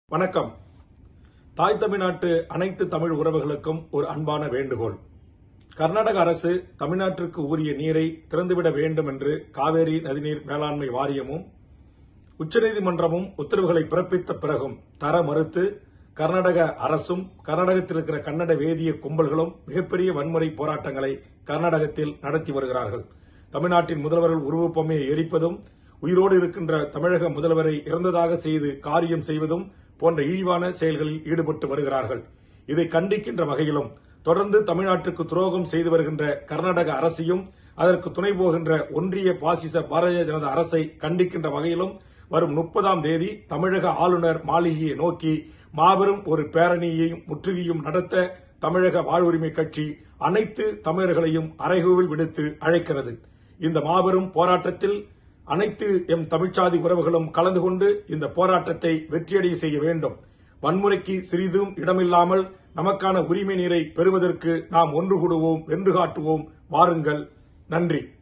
வணக்கம் தாய் தமிழ்நாட்டு அனைத்து தமிழ் உறவுகளுக்கும் ஒரு அன்பான வேண்டுகோள் கர்நாடக அரசு தமிழ்நாட்டிற்கு உரிய நீரை திறந்துவிட வேண்டும் என்று காவேரி நதிநீர் மேலாண்மை வாரியமும் உச்சநீதிமன்றமும் உத்தரவுகளை பிறப்பித்த பிறகும் தர மறுத்து கர்நாடக அரசும் கர்நாடகத்தில் இருக்கிற கன்னட வேதிய கும்பல்களும் மிகப்பெரிய வன்முறை போராட்டங்களை கர்நாடகத்தில் நடத்தி வருகிறார்கள் தமிழ்நாட்டின் முதல்வர்கள் உருவப்பொம்மையை எரிப்பதும் உயிரோடு இருக்கின்ற தமிழக முதல்வரை இறந்ததாக செய்து காரியம் செய்வதும் போன்ற இழிவான செயல்களில் ஈடுபட்டு வருகிறார்கள் இதை கண்டிக்கின்ற வகையிலும் தொடர்ந்து தமிழ்நாட்டுக்கு துரோகம் செய்து வருகின்ற கர்நாடக அரசையும் அதற்கு துணை போகின்ற ஒன்றிய பாசிச பாரதிய ஜனதா அரசை கண்டிக்கின்ற வகையிலும் வரும் முப்பதாம் தேதி தமிழக ஆளுநர் மாளிகையை நோக்கி மாபெரும் ஒரு பேரணியையும் முற்றுகையும் நடத்த தமிழக வாழ்வுரிமை கட்சி அனைத்து தமிழர்களையும் அறைகூவில் விடுத்து அழைக்கிறது இந்த மாபெரும் போராட்டத்தில் அனைத்து எம் தமிழ்ச்சாதி உறவுகளும் கலந்து கொண்டு இந்த போராட்டத்தை வெற்றியடைய செய்ய வேண்டும் வன்முறைக்கு சிறிதும் இடமில்லாமல் நமக்கான உரிமை நீரை பெறுவதற்கு நாம் ஒன்று கூடுவோம் வென்று காட்டுவோம் வாருங்கள் நன்றி